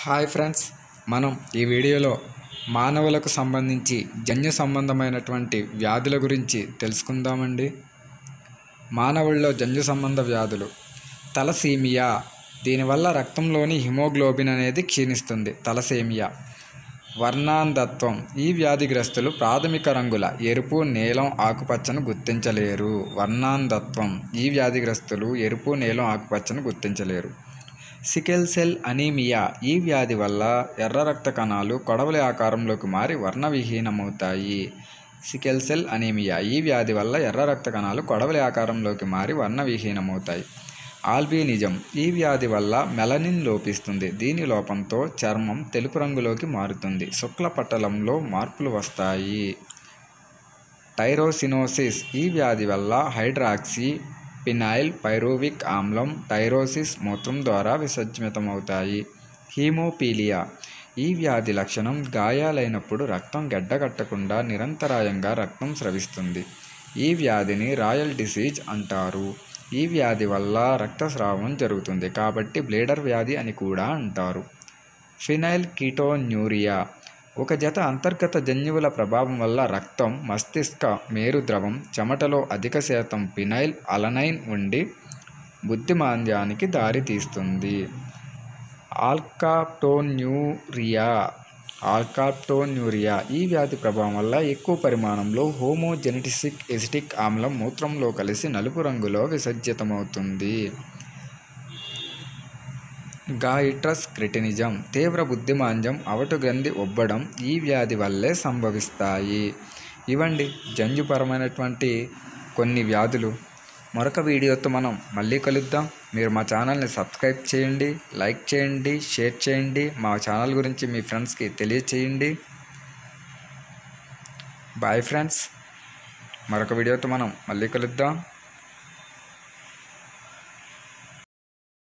hi friends మనం ఈ వీడియోలో మానవులకు సంబంధించి జన్యు సంబంధమైనటువంటి వ్యాధుల గురించి తెలుసుకుందామండి మానవుల్లో జన్యు సంబంధ వ్యాధులు తలసీమియా దీనివల్ల రక్తంలోని హిమోగ్లోబిన్ అనేది క్షీణిస్తుంది తలసేమియా వర్ణాంధత్వం ఈ వ్యాధిగ్రస్తులు ప్రాథమిక రంగుల ఎరుపు నీలం ఆకుపచ్చను గుర్తించలేరు వర్ణాంధత్వం ఈ వ్యాధిగ్రస్తులు ఎరుపు నీలం ఆకుపచ్చను గుర్తించలేరు సికెల్ సెల్ అనీమియా ఈ వ్యాధి వల్ల ఎర్ర రక్త కణాలు కొడవలి ఆకారంలోకి మారి వర్ణవిహీనమవుతాయి సికెల్ సెల్ అనీమియా ఈ వ్యాధి వల్ల ఎర్ర రక్త కణాలు కొడవలి ఆకారంలోకి మారి వర్ణవిహీనమవుతాయి ఆల్బినిజం ఈ వ్యాధి వల్ల మెలనిన్ లోపిస్తుంది దీని లోపంతో చర్మం తెలుపు రంగులోకి మారుతుంది శుక్ల పట్టలంలో మార్పులు వస్తాయి టైరోసినోసిస్ ఈ వ్యాధి వల్ల హైడ్రాక్సీ పినైల్ పైరోవిక్ ఆమ్లం టైరోసిస్ మూత్రం ద్వారా విసర్జితమవుతాయి హీమోపీలియా ఈ వ్యాధి లక్షణం గాయాలైనప్పుడు రక్తం గడ్డగట్టకుండా నిరంతరాయంగా రక్తం స్రవిస్తుంది ఈ వ్యాధిని రాయల్ డిసీజ్ అంటారు ఈ వ్యాధి వల్ల రక్తస్రావం జరుగుతుంది కాబట్టి బ్లేడర్ వ్యాధి అని కూడా అంటారు ఫినైల్ కీటోన్యూరియా ఒక జత అంతర్గత జన్యువుల ప్రభావం వల్ల రక్తం మస్తిష్క మేరుద్రవం చెమటలో అధిక శాతం పినైల్ అలనైన్ ఉండి బుద్ధిమాంద్యానికి దారితీస్తుంది ఆల్కాప్టోన్యూరియా ఆల్కాప్టోన్యూరియా ఈ వ్యాధి ప్రభావం వల్ల ఎక్కువ పరిమాణంలో హోమోజెనటిసిక్ ఎసిటిక్ ఆమ్లం మూత్రంలో కలిసి నలుపు రంగులో విసర్జితమవుతుంది గాయిట్రస్ క్రిటినిజం తీవ్ర బుద్ధిమాంద్యం అవటు గ్రంథి ఒబ్బడం ఈ వ్యాధి వల్లే సంభవిస్తాయి ఇవండి జన్యుపరమైనటువంటి కొన్ని వ్యాధులు మరొక వీడియోతో మనం మళ్ళీ కలుద్దాం మీరు మా ఛానల్ని సబ్స్క్రైబ్ చేయండి లైక్ చేయండి షేర్ చేయండి మా ఛానల్ గురించి మీ ఫ్రెండ్స్కి తెలియచేయండి బాయ్ ఫ్రెండ్స్ మరొక వీడియోతో మనం మళ్ళీ కలుద్దాం